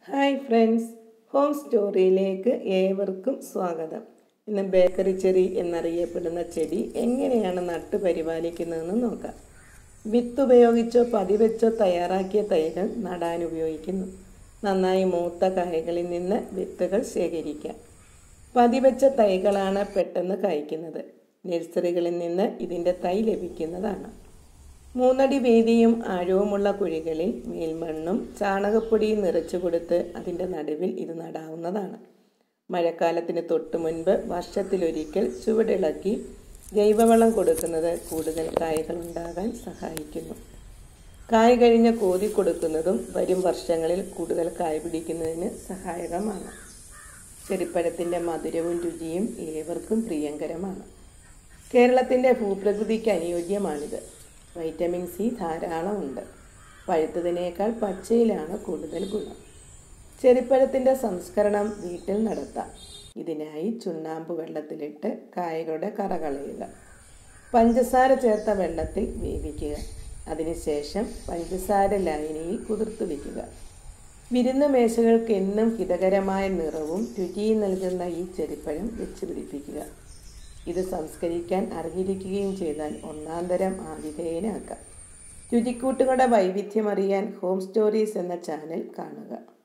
hi friends home സ്റ്റോറിയിലേക്ക് ഏവർക്കും സ്വാഗതം ഇന്ന് ബേക്കറി ചെടി എന്നറിയപ്പെടുന്ന ചെടി എങ്ങനെയാണ് നട്ടു പരിപാലിക്കുന്നതെന്ന് നോക്കാം വിത്ത് ഉപയോഗിച്ചോ പതിവെച്ചോ തയ്യാറാക്കിയ തൈകൾ നടാൻ ഉപയോഗിക്കുന്നു നന്നായി മൂത്ത കായകളിൽ നിന്ന് വിത്തുകൾ ശേഖരിക്കാം പതിവെച്ച തൈകളാണ് പെട്ടെന്ന് കായ്ക്കുന്നത് നഴ്സറികളിൽ നിന്ന് ഇതിൻ്റെ തൈ ലഭിക്കുന്നതാണ് മൂന്നടി വീതിയും ആഴവുമുള്ള കുഴികളിൽ മേൽമണ്ണും ചാണകപ്പൊടിയും നിറച്ചു കൊടുത്ത് അതിൻ്റെ നടുവിൽ ഇത് നടാവുന്നതാണ് മഴക്കാലത്തിന് തൊട്ടു മുൻപ് വർഷത്തിലൊരിക്കൽ ചുവടിളക്കി ജൈവവളം കൊടുക്കുന്നത് കൂടുതൽ കായകൾ ഉണ്ടാകാൻ സഹായിക്കുന്നു കായ് കഴിഞ്ഞ് കോതി കൊടുക്കുന്നതും വരും വർഷങ്ങളിൽ കൂടുതൽ കായ് പിടിക്കുന്നതിന് സഹായകമാണ് ചെടിപ്പഴത്തിൻ്റെ മധുരവും രുചിയും ഏവർക്കും പ്രിയങ്കരമാണ് കേരളത്തിൻ്റെ ഭൂപ്രകൃതിക്ക് അനുയോജ്യമാണിത് വൈറ്റമിൻ സി ധാരാളമുണ്ട് പഴുത്തതിനേക്കാൾ പച്ചയിലാണ് കൂടുതൽ ഗുണം ചെറിപ്പഴത്തിൻ്റെ സംസ്കരണം വീട്ടിൽ നടത്താം ഇതിനായി ചുണ്ണാമ്പ് വെള്ളത്തിലിട്ട് കായകളുടെ കറ കളയുക പഞ്ചസാര ചേർത്ത വെള്ളത്തിൽ വേവിക്കുക അതിനുശേഷം പഞ്ചസാര ലായനിയിൽ കുതിർത്തു വയ്ക്കുക വിരുന്ന് മേശകൾക്ക് എന്നും ഹിതകരമായ നിറവും രുചിയും നൽകുന്ന ഈ ചെറിപ്പഴം വെച്ച് പിടിപ്പിക്കുക ഇത് സംസ്കരിക്കാൻ അറിഞ്ഞിരിക്കുകയും ചെയ്താൽ ഒന്നാന്തരം ആതിഥേയനാക്കാം രുചിക്കൂട്ടുകളുടെ വൈവിധ്യം അറിയാൻ ഹോം സ്റ്റോറീസ് എന്ന ചാനൽ കാണുക